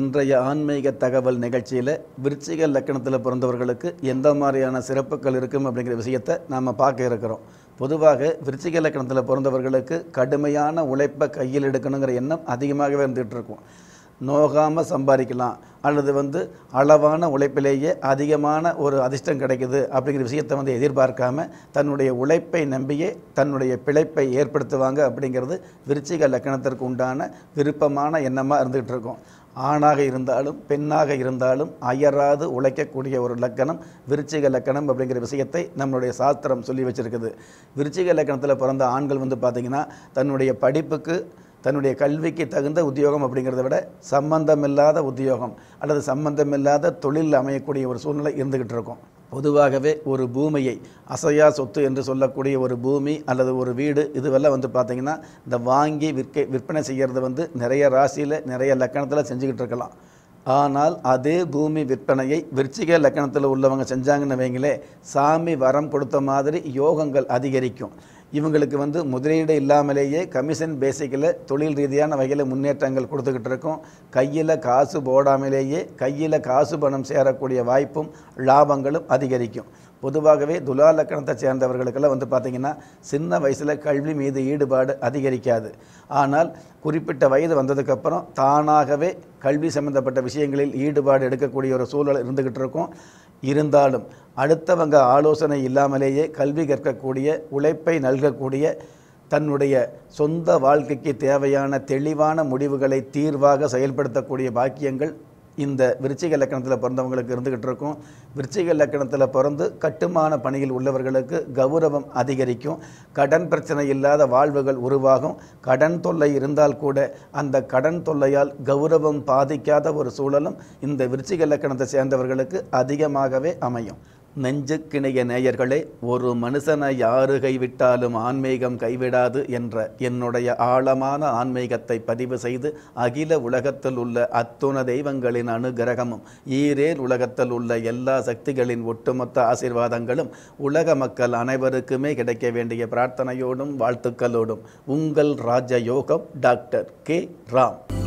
இன்றைய ஆன்மீக தகவல் நிகழ்ச்சியில் விருச்சிக லக்கணத்தில் பிறந்தவர்களுக்கு எந்த மாதிரியான சிறப்புகள் இருக்கும் அப்படிங்கிற விஷயத்தை நாம் பார்க்க இருக்கிறோம் பொதுவாக விருச்சிக லக்கணத்தில் பிறந்தவர்களுக்கு கடுமையான உழைப்பை கையில் எடுக்கணுங்கிற எண்ணம் அதிகமாகவே இருந்துகிட்டு இருக்கும் நோகாமல் சம்பாதிக்கலாம் அல்லது வந்து அளவான உழைப்பிலேயே அதிகமான ஒரு அதிர்ஷ்டம் கிடைக்குது அப்படிங்கிற விஷயத்தை வந்து எதிர்பார்க்காம தன்னுடைய உழைப்பை நம்பியே தன்னுடைய பிழைப்பை ஏற்படுத்துவாங்க அப்படிங்கிறது விருச்சிக லக்கணத்திற்கு உண்டான விருப்பமான எண்ணமாக இருந்துகிட்டு இருக்கும் ஆணாக இருந்தாலும் பெண்ணாக இருந்தாலும் அயராது உழைக்கக்கூடிய ஒரு லக்கணம் விருச்சிக லக்கணம் அப்படிங்கிற விஷயத்தை நம்மளுடைய சாஸ்திரம் சொல்லி வச்சிருக்குது விருச்சிக லக்கணத்தில் பிறந்த ஆண்கள் வந்து பார்த்திங்கன்னா தன்னுடைய படிப்புக்கு தன்னுடைய கல்விக்கு தகுந்த உத்தியோகம் அப்படிங்கிறத விட சம்பந்தமில்லாத உத்தியோகம் அல்லது சம்பந்தமில்லாத தொழில் அமையக்கூடிய ஒரு சூழ்நிலை இருந்துக்கிட்டு இருக்கும் பொதுவாகவே ஒரு பூமியை அசையா சொத்து என்று சொல்லக்கூடிய ஒரு பூமி அல்லது ஒரு வீடு இதுவெல்லாம் வந்து பார்த்திங்கன்னா இந்த வாங்கி விற்க விற்பனை செய்கிறது வந்து நிறைய ராசியில் நிறைய லக்கணத்தில் செஞ்சுக்கிட்டு இருக்கலாம் ஆனால் அதே பூமி விற்பனையை விருச்சிக லக்கணத்தில் உள்ளவங்க செஞ்சாங்கன்னு வைங்களே சாமி வரம் கொடுத்த மாதிரி யோகங்கள் அதிகரிக்கும் இவங்களுக்கு வந்து முதலீடு இல்லாமலேயே கமிஷன் பேசிக்கில் தொழில் ரீதியான வகையில் முன்னேற்றங்கள் கொடுத்துக்கிட்டு இருக்கோம் கையில் காசு போடாமலேயே கையில் காசு பணம் சேரக்கூடிய வாய்ப்பும் லாபங்களும் அதிகரிக்கும் பொதுவாகவே துலா லக்கணத்தை சேர்ந்தவர்களுக்கெல்லாம் வந்து பார்த்திங்கன்னா சின்ன வயசில் கல்வி மீது ஈடுபாடு அதிகரிக்காது ஆனால் குறிப்பிட்ட வயது வந்ததுக்கப்புறம் தானாகவே கல்வி சம்பந்தப்பட்ட விஷயங்களில் ஈடுபாடு எடுக்கக்கூடிய ஒரு சூழல் இருந்துக்கிட்டு இருக்கும் இருந்தாலும் அடுத்தவங்க ஆலோசனை இல்லாமலேயே கல்வி கற்கக்கூடிய உழைப்பை நல்கக்கூடிய தன்னுடைய சொந்த வாழ்க்கைக்கு தேவையான தெளிவான முடிவுகளை தீர்வாக செயல்படுத்தக்கூடிய பாக்கியங்கள் இந்த விருச்சிக லக்கணத்தில் பிறந்தவங்களுக்கு இருந்துக்கிட்டு இருக்கும் விருச்சிக லக்கணத்தில் பிறந்து கட்டுமான பணியில் உள்ளவர்களுக்கு கௌரவம் அதிகரிக்கும் கடன் பிரச்சனை இல்லாத வாழ்வுகள் உருவாகும் கடன் தொல்லை இருந்தால் கூட அந்த கடன் தொல்லையால் கௌரவம் பாதிக்காத ஒரு சூழலும் இந்த விருச்சிக லக்கணத்தை சேர்ந்தவர்களுக்கு அதிகமாகவே அமையும் நெஞ்சுக்கிணைய நேயர்களே ஒரு மனுஷனை யாரு கைவிட்டாலும் ஆன்மீகம் கைவிடாது என்ற என்னுடைய ஆழமான ஆன்மீகத்தை பதிவு செய்து அகில உலகத்தில் உள்ள அத்துண தெய்வங்களின் அனுகிரகமும் ஈரேல் உலகத்தில் உள்ள எல்லா சக்திகளின் ஒட்டுமொத்த ஆசீர்வாதங்களும் உலக மக்கள் அனைவருக்குமே கிடைக்க வேண்டிய பிரார்த்தனையோடும் வாழ்த்துக்களோடும் உங்கள் ராஜயோகம் டாக்டர் கே ராம்